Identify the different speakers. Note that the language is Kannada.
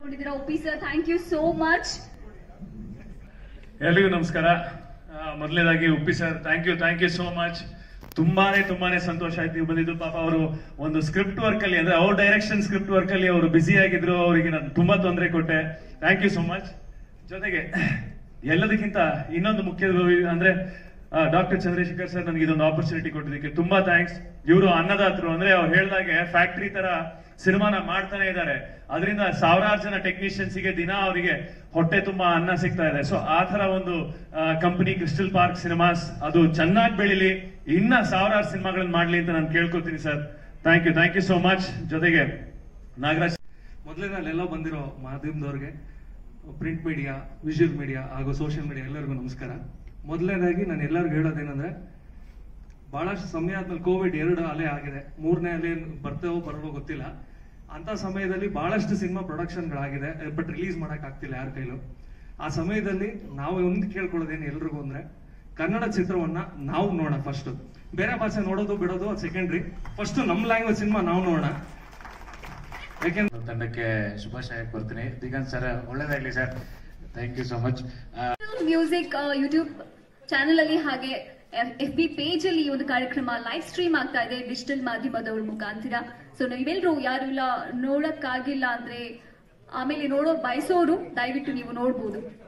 Speaker 1: ನೋಡಿದಿರಾ Uppi sir thank you so much
Speaker 2: ಎಲ್ರಿಗೂ ನಮಸ್ಕಾರ ಮೊದಲನೇದಾಗಿ Uppi sir thank you thank you so much ತುಂಬಾನೇ ತುಂಬಾನೇ ಸಂತೋಷ ಆಯ್ತು ನೀವು ಬಂದಿದ್ದು ಪಾಪ ಅವರು ಒಂದು ಸ್ಕ್ರಿಪ್ಟ್ ವರ್ಕ್ ಅಲ್ಲಿ ಅಂದ್ರೆ ಅವ್ರ ಡೈರೆಕ್ಷನ್ ಸ್ಕ್ರಿಪ್ಟ್ ವರ್ಕ್ ಅಲ್ಲಿ ಅವರು ಬ್ಯುಸಿ ಆಗಿದ್ರು ಅವರಿಗೆ ನಾನು ತುಂಬಾ ತೊಂದರೆ ಕೊಟ್ಟೆ ಥ್ಯಾಂಕ್ ಯು ಸೋ ಮಚ್ ಜೊತೆಗೆ ಎಲ್ಲದಕ್ಕಿಂತ ಇನ್ನೊಂದು ಮುಖ್ಯ ಅಂದ್ರೆ ಡಾಕ್ಟರ್ ಚಂದ್ರಶೇಖರ್ ಸರ್ ನನಗೆ ಇದೊಂದು ಆಪರ್ಚುನಿಟಿ ಕೊಟ್ಟಿದ್ದಕ್ಕೆ ತುಂಬಾ ಥ್ಯಾಂಕ್ಸ್ ಇವರು ಅನ್ನದಾತರು ಅಂದ್ರೆ ಅವ್ರು ಹೇಳ್ದಾಗೆ ಫ್ಯಾಕ್ಟ್ರಿ ತರ ಸಿನಿಮಾನ ಮಾಡ್ತಾನೆ ಇದ್ದಾರೆ ಅದರಿಂದ ಸಾವಿರಾರು ಜನ ಟೆಕ್ನಿಷಿಯನ್ಸ್ ಗೆ ದಿನ ಅವರಿಗೆ ಹೊಟ್ಟೆ ತುಂಬಾ ಅನ್ನ ಸಿಗ್ತಾ ಇದೆ ಸೊ ಆ ತರ ಒಂದು ಕಂಪನಿ ಕ್ರಿಸ್ಟಲ್ ಪಾರ್ಕ್ ಸಿನಿಮಾಸ್ ಅದು ಚೆನ್ನಾಗಿ ಬೆಳಿಲಿ ಇನ್ನ ಸಾವಿರಾರು ಸಿನಿಮಾಗಳನ್ನ ಮಾಡ್ಲಿ ಅಂತ ನಾನು ಕೇಳ್ಕೊತೀನಿ sir thank you thank you so much ಜೊತೆಗೆ ನಾಗರಾಜ್
Speaker 3: ಮೊದಲೇ ಅಲ್ಲೆಲ್ಲ ಬಂದಿರೋ ಮಾಧ್ಯಮದವ್ರಿಗೆ ಪ್ರಿಂಟ್ ಮೀಡಿಯಾ ವಿಜುವಲ್ ಮೀಡಿಯಾ ಹಾಗೂ ಸೋಷಿಯಲ್ ಮೀಡಿಯಾ ಎಲ್ಲರಿಗೂ ನಮಸ್ಕಾರ ಮೊದಲನೇದಾಗಿ ನಾನು ಎಲ್ಲರಿಗೂ ಹೇಳೋದೇನಂದ್ರೆ ಬಹಳಷ್ಟು ಸಮಯ ಆದ್ಮೇಲೆ ಕೋವಿಡ್ ಎರಡು ಅಲೆ ಆಗಿದೆ ಮೂರನೇ ಅಲೆ ಬರ್ತೇವೋ ಬರೋವೋ ಗೊತ್ತಿಲ್ಲ ಅಂತ ಸಮಯದಲ್ಲಿ ಬಹಳಷ್ಟು ಸಿನಿಮಾ ಪ್ರೊಡಕ್ಷನ್ಗಳಾಗಿದೆ ಬಟ್ ರಿಲೀಸ್ ಮಾಡಕ್ ಆಗ್ತಿಲ್ಲ ಯಾರ ಕೈಲೂ ಆ ಸಮಯದಲ್ಲಿ ನಾವು ಒಂದು ಕೇಳ್ಕೊಳ್ಳೋದೇನು ಎಲ್ರಿಗೂ ಅಂದ್ರೆ ಕನ್ನಡ ಚಿತ್ರವನ್ನ ನಾವು ನೋಡೋಣ ಫಸ್ಟ್ ಬೇರೆ ಭಾಷೆ ನೋಡೋದು ಬಿಡೋದು ಅದು ಸೆಕೆಂಡ್ರಿ ಫಸ್ಟ್ ನಮ್ಮ ಲ್ಯಾಂಗ್ವೇಜ್ ಸಿನಿಮಾ ನಾವು ನೋಡೋಣ ಯಾಕೆಂದ್ರೆ
Speaker 4: ತಂಡಕ್ಕೆ ಶುಭಾಶಯ ಕೊಡ್ತೀನಿ ದಿಗಂತ್ ಸರ್ ಒಳ್ಳೇದಾಗ್ಲಿ sir thank you so much
Speaker 1: music YouTube channel ಅಲ್ಲಿ ಹಾಗೆ ಎಫ್ ಬಿ ಪೇಜ್ ಅಲ್ಲಿ ಈ ಒಂದು ಕಾರ್ಯಕ್ರಮ ಲೈವ್ ಸ್ಟ್ರೀಮ್ ಆಗ್ತಾ ಇದೆ ಡಿಜಿಟಲ್ ಮಾಧ್ಯಮದವ್ರ ಮುಖಾಂತರ ಸೊ ನೀವೆಲ್ಲರೂ ಯಾರು ಇಲ್ಲ ನೋಡಕ್ಕಾಗಿಲ್ಲ ಅಂದ್ರೆ ಆಮೇಲೆ ನೋಡೋ ಬಯಸೋರು ದಯವಿಟ್ಟು ನೀವು ನೋಡ್ಬೋದು